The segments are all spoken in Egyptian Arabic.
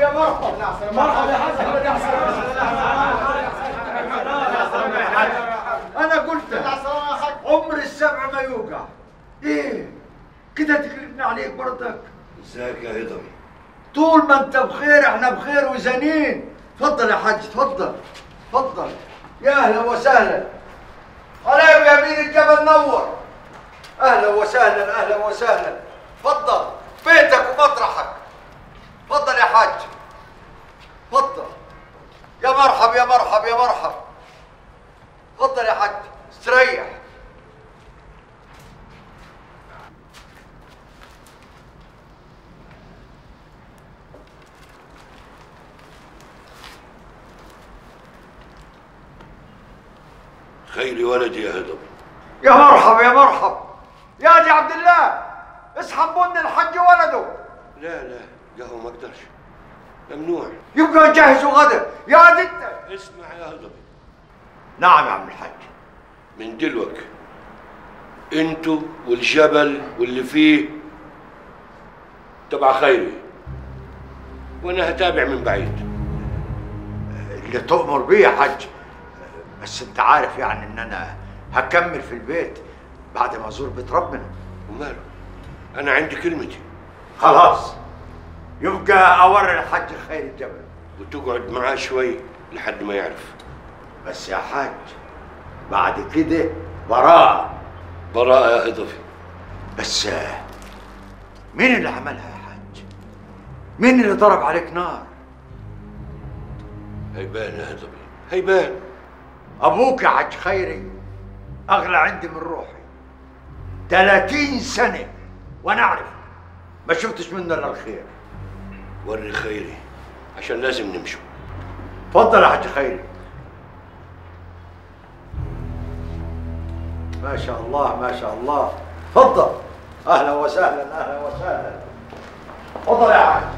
يا مرحبا مرحبا يا حاج احمد يا انا قلت عمر السبع ما يوقع ايه كده تكلفنا عليك برضك ازيك يا هضمي طول ما انت بخير احنا بخير وزنين تفضل يا حاج تفضل تفضل يا اهلا وسهلا عليهم يمين الجبل نور اهلا وسهلا اهلا وسهلا تفضل بيتك ومطرحك تفضل يا حاج تفضل يا مرحب يا مرحب يا مرحب تفضل يا حاج استريح خيري ولدي يا هضمي يا مرحب يا مرحب يا دي عبد الله اسحب بن الحج ولده لا لا قهوة ما اقدرش ممنوع يبقى نجهزوا غدا يا دي انت اسمع يا هضمي نعم يا عم الحاج من دلوك انتوا والجبل واللي فيه تبع خيري وانا هتابع من بعيد اللي تؤمر بيه يا حاج بس انت عارف يعني ان انا هكمل في البيت بعد ما ازور بيت ربنا وماله انا عندي كلمتي خلاص يبقى اوري الحاج خير الجبل وتقعد معاه شوي لحد ما يعرف بس يا حاج بعد كده براءة براءة يا هضفي بس آه، مين اللي عملها يا حاج؟ مين اللي ضرب عليك نار؟ هيبان يا هضبي هيبان ابوك يا حاج خيري اغلى عندي من روحي 30 سنه وانا اعرف ما شفتش منه الا الخير وري خيري عشان لازم نمشوا تفضل يا حاج خيري ما شاء الله ما شاء الله تفضل اهلا وسهلا اهلا وسهلا تفضل يا حاج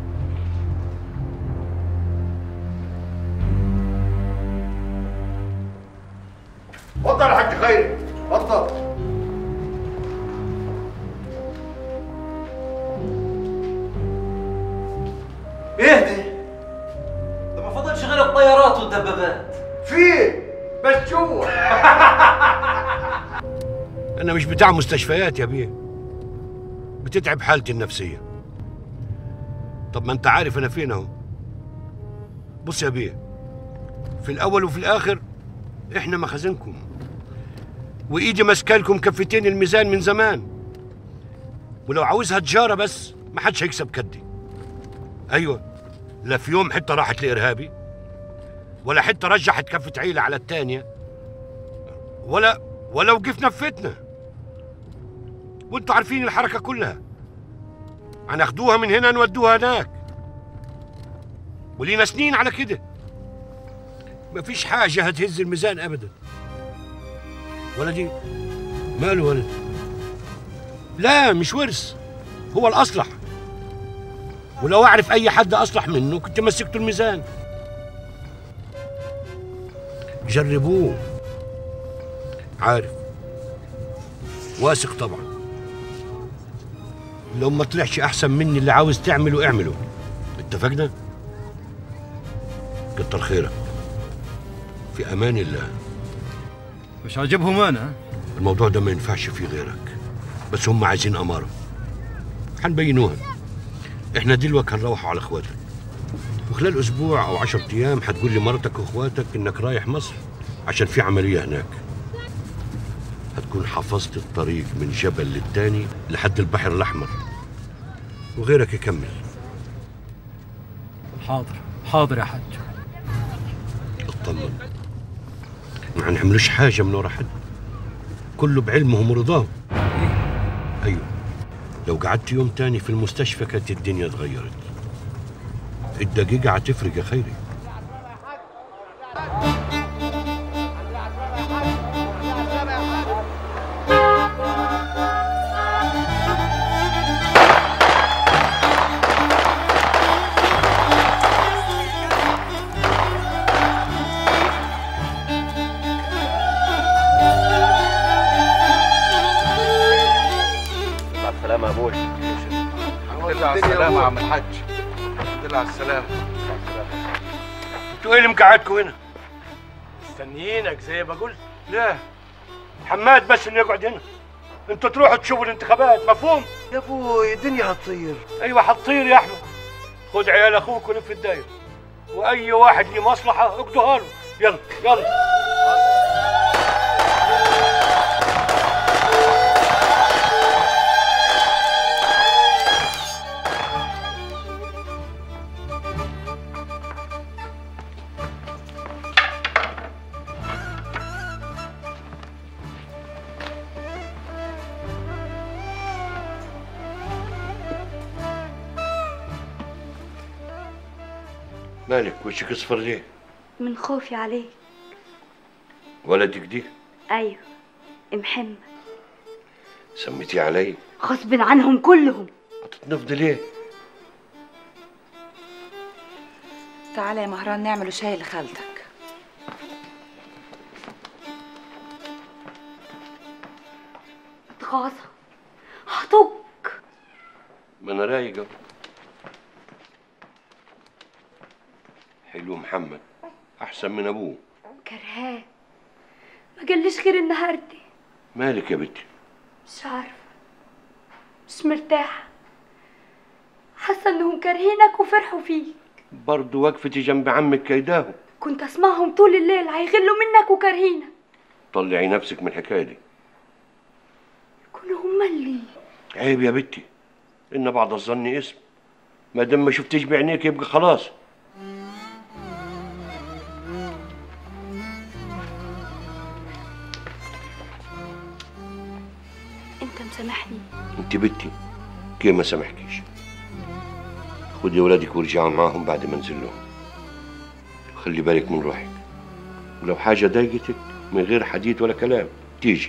تفضل يا حاج خيري تفضل اهدي ده ما فضلش غير الطيارات والدبابات في بس جوا انا مش بتاع مستشفيات يا بيه بتتعب حالتي النفسيه طب ما انت عارف انا فين اهو بص يا بيه في الاول وفي الاخر احنا مخازنكم وايدي ماسكه لكم كفتين الميزان من زمان ولو عاوزها تجاره بس ما حدش هيكسب كدي ايوه لا في يوم حته راحت لارهابي ولا حته رجحت كفه عيله على التانيه ولا ولا وقفنا في فتنه وانتوا عارفين الحركه كلها هناخدوها من هنا نودوها هناك ولينا سنين على كده مفيش حاجه هتهز الميزان ابدا ولدي ماله ولد لا مش ورث هو الاصلح ولو اعرف اي حد اصلح منه كنت مسكته الميزان جربوه عارف واثق طبعا لو ما طلعش احسن مني اللي عاوز تعمله اعمله اتفقنا كتر خيرك في امان الله مش عاجبهم انا الموضوع ده ما ينفعش فيه غيرك بس هم عايزين اماره هنبينوها احنا دلوقتي هنروحوا على اخواتك وخلال اسبوع او عشرة ايام هتقول لي مرتك واخواتك انك رايح مصر عشان في عمليه هناك هتكون حفظت الطريق من جبل للتاني لحد البحر الاحمر وغيرك يكمل حاضر حاضر يا حاج اطمن ما هنعملوش حاجه من ورا حد كله بعلمهم ورضاهم ايوه لو قعدت يوم تاني في المستشفى كانت الدنيا اتغيرت الدقيقة هتفرق يا خيري مع السلامة يا ابوي الحمد لله على السلامة يا عم الحاج الحمد لله على السلامة انتوا ايه اللي مقعدكم هنا؟ مستنيينك زي ما قلت لا حماد بس اللي يقعد هنا انتوا تروحوا تشوفوا الانتخابات مفهوم؟ يا ابوي الدنيا هتطير ايوه حتطير يا احمد خد عيال اخوك ولف الدايره واي واحد ليه مصلحه اقضوها له يلا يلا مالك وشك اصفر ليه؟ من خوفي عليه ولدك دي أيوة محمد سميتيه علي غصب عنهم كلهم هتتنفضي ليه؟ تعالى يا مهران نعملوا شاي لخالتك اتغاظى هطق ما انا رايق أهو. حلو محمد احسن من ابوه كرهاه ما قاليش غير النهارده مالك يا بنتي مش عارفة مش مرتاحة حاسة انهم كارهينك وفرحوا فيك برضه وقفتي جنب عمك كيداهم كنت اسمعهم طول الليل هيغلوا منك وكارهينك طلعي نفسك من الحكايه دي يكونوا هما اللي عيب يا بنتي ان بعض الظن اسم ما دام ما شفتيش بعينيك يبقى خلاص انت مسامحني انت بنتي كيف ما سامحكيش خدي ولادك ورجعوا معاهم بعد ما انزل لهم خلي بالك من روحك ولو حاجه ضايقتك من غير حديث ولا كلام تيجي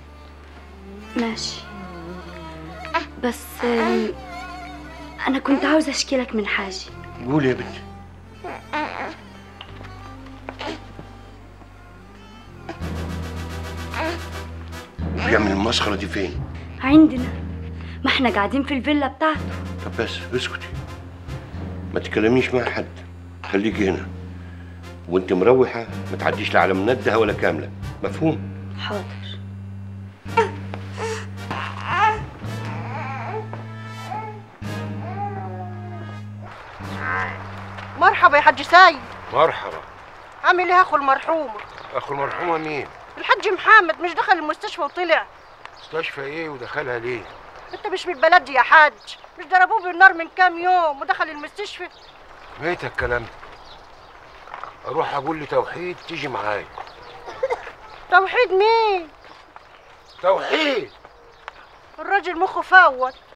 ماشي بس آم، انا كنت عاوزة اشكي لك من حاجة قولي يا بنتي بيعمل المسخره دي فين عندنا ما احنا قاعدين في الفيلا بتاعته طب بس اسكتي ما تكلميش مع حد خليكي هنا وانت مروحه ما تعديش لا على مندها ولا كامله مفهوم حاضر مرحبا يا حاج سايد مرحبا عامل ايه اخو المرحومه اخو المرحومة مين؟ الحاج محمد مش دخل المستشفى وطلع مستشفى ايه ودخلها ليه؟ انت مش من البلد دي يا حاج مش ضربوه بالنار من كام يوم ودخل المستشفى ميت الكلام ده اروح اقول لتوحيد تيجي معايا توحيد مين توحيد الراجل مخه فوت